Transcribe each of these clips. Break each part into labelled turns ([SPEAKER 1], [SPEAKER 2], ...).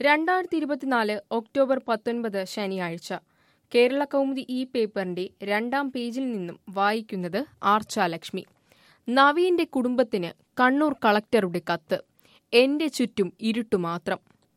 [SPEAKER 1] രണ്ടായിരത്തി ഇരുപത്തിനാല് ഒക്ടോബർ പത്തൊൻപത് ശനിയാഴ്ച കേരള കൗമുദി ഈ പേപ്പറിന്റെ രണ്ടാം പേജിൽ നിന്നും വായിക്കുന്നത് ആർച്ചാലക്ഷ്മി നവീന്റെ കുടുംബത്തിന് കണ്ണൂർ കളക്ടറുടെ കത്ത് എന്റെ ചുറ്റും ഇരുട്ടു മാത്രം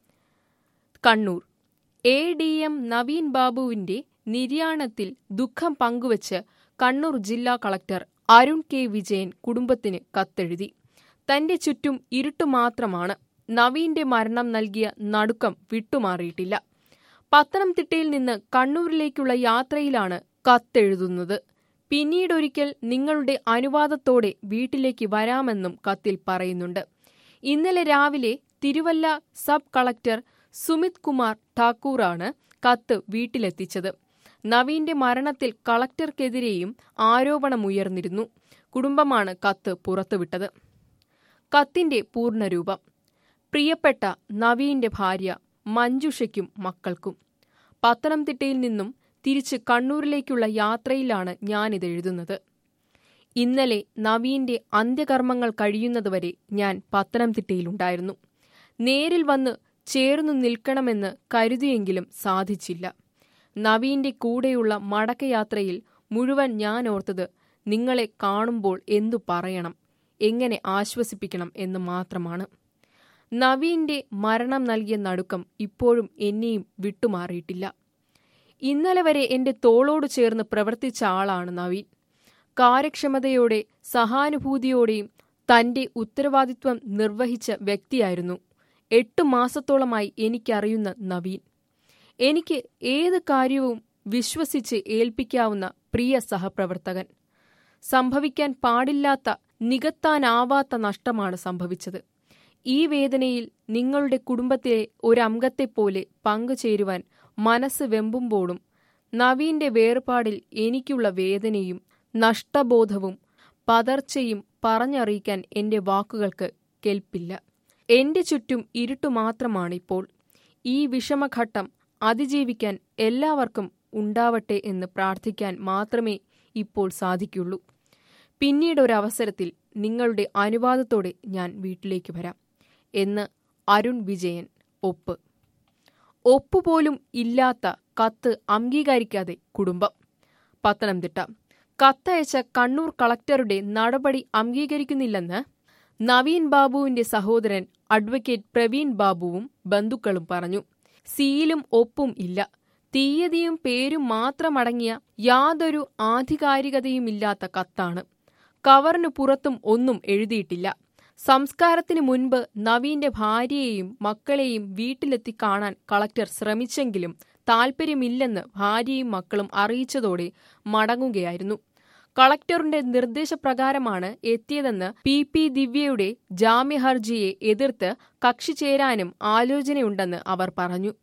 [SPEAKER 1] Kannur A D M Naveen ബാബുവിന്റെ നിര്യാണത്തിൽ ദുഃഖം പങ്കുവച്ച് കണ്ണൂർ ജില്ലാ കളക്ടർ അരുൺ കെ വിജയൻ കുടുംബത്തിന് കത്തെഴുതി തന്റെ ചുറ്റും ഇരുട്ടു മാത്രമാണ് നവീന്റെ മരണം നൽകിയ നടുക്കം വിട്ടുമാറിയിട്ടില്ല പത്തനംതിട്ടയിൽ നിന്ന് കണ്ണൂരിലേക്കുള്ള യാത്രയിലാണ് കത്തെഴുതുന്നത് പിന്നീടൊരിക്കൽ നിങ്ങളുടെ അനുവാദത്തോടെ വീട്ടിലേക്ക് വരാമെന്നും കത്തിൽ പറയുന്നുണ്ട് ഇന്നലെ രാവിലെ തിരുവല്ല സബ് കളക്ടർ സുമിത് കുമാർ ഠാക്കൂറാണ് കത്ത് വീട്ടിലെത്തിച്ചത് നവീന്റെ മരണത്തിൽ കളക്ടർക്കെതിരെയും ആരോപണമുയർന്നിരുന്നു കുടുംബമാണ് കത്ത് പുറത്തുവിട്ടത് കത്തിന്റെ പൂർണ്ണരൂപം പ്രിയപ്പെട്ട നവീന്റെ ഭാര്യ മഞ്ജുഷയ്ക്കും മക്കൾക്കും പത്തനംതിട്ടയിൽ നിന്നും തിരിച്ച് കണ്ണൂരിലേക്കുള്ള യാത്രയിലാണ് ഞാനിതെഴുതുന്നത് ഇന്നലെ നവീന്റെ അന്ത്യകർമ്മങ്ങൾ കഴിയുന്നതുവരെ ഞാൻ പത്തനംതിട്ടയിലുണ്ടായിരുന്നു നേരിൽ വന്ന് ചേർന്നു നിൽക്കണമെന്ന് കരുതിയെങ്കിലും സാധിച്ചില്ല നവീന്റെ കൂടെയുള്ള മടക്കയാത്രയിൽ മുഴുവൻ ഞാൻ ഓർത്തത് നിങ്ങളെ കാണുമ്പോൾ എന്തു പറയണം എങ്ങനെ ആശ്വസിപ്പിക്കണം എന്ന് മാത്രമാണ് നവീന്റെ മരണം നൽകിയ നടുക്കം ഇപ്പോഴും എന്നെയും വിട്ടുമാറിയിട്ടില്ല ഇന്നലെ വരെ എന്റെ തോളോട് ചേർന്ന് പ്രവർത്തിച്ച ആളാണ് നവീൻ കാര്യക്ഷമതയോടെ സഹാനുഭൂതിയോടെയും തന്റെ ഉത്തരവാദിത്വം നിർവഹിച്ച വ്യക്തിയായിരുന്നു എട്ടു മാസത്തോളമായി എനിക്കറിയുന്ന നവീൻ എനിക്ക് ഏത് കാര്യവും വിശ്വസിച്ച് ഏൽപ്പിക്കാവുന്ന പ്രിയ സഹപ്രവർത്തകൻ സംഭവിക്കാൻ പാടില്ലാത്ത നികത്താനാവാത്ത നഷ്ടമാണ് സംഭവിച്ചത് ഈ വേദനയിൽ നിങ്ങളുടെ കുടുംബത്തിലെ ഒരംഗത്തെപ്പോലെ പങ്കുചേരുവാൻ മനസ്സ് വെമ്പുമ്പോഴും നവീന്റെ വേർപാടിൽ എനിക്കുള്ള വേദനയും നഷ്ടബോധവും പതർച്ചയും പറഞ്ഞറിയിക്കാൻ എന്റെ വാക്കുകൾക്ക് കെൽപ്പില്ല എന്റെ ചുറ്റും ഇരുട്ടു മാത്രമാണിപ്പോൾ ഈ വിഷമഘട്ടം അതിജീവിക്കാൻ എല്ലാവർക്കും ഉണ്ടാവട്ടെ എന്ന് പ്രാർത്ഥിക്കാൻ മാത്രമേ ഇപ്പോൾ സാധിക്കുള്ളൂ പിന്നീടൊരവസരത്തിൽ നിങ്ങളുടെ അനുവാദത്തോടെ ഞാൻ വീട്ടിലേക്ക് വരാം എന്ന് അരുൺ വിജയൻ ഒപ്പ് ഒപ്പുപോലും ഇല്ലാത്ത കത്ത് അംഗീകരിക്കാതെ കുടുംബം പത്തനംതിട്ട കത്തയച്ച കണ്ണൂർ കളക്ടറുടെ നടപടി അംഗീകരിക്കുന്നില്ലെന്ന് നവീൻ ബാബുവിന്റെ സഹോദരൻ അഡ്വക്കേറ്റ് പ്രവീൺ ബാബുവും ബന്ധുക്കളും പറഞ്ഞു സീലും ഒപ്പും ഇല്ല തീയതിയും പേരും മാത്രമടങ്ങിയ യാതൊരു ആധികാരികതയുമില്ലാത്ത കത്താണ് കവറിനു പുറത്തും ഒന്നും എഴുതിയിട്ടില്ല സംസ്കാരത്തിന് മുൻപ് നവീന്റെ ഭാര്യയെയും മക്കളെയും വീട്ടിലെത്തി കാണാൻ കളക്ടർ ശ്രമിച്ചെങ്കിലും താൽപ്പര്യമില്ലെന്ന് ഭാര്യയും മക്കളും അറിയിച്ചതോടെ മടങ്ങുകയായിരുന്നു കളക്ടറിന്റെ നിർദ്ദേശപ്രകാരമാണ് എത്തിയതെന്ന് പി പി ദിവ്യയുടെ ജാമ്യഹർജിയെ എതിർത്ത് കക്ഷി ചേരാനും ആലോചനയുണ്ടെന്ന് അവർ പറഞ്ഞു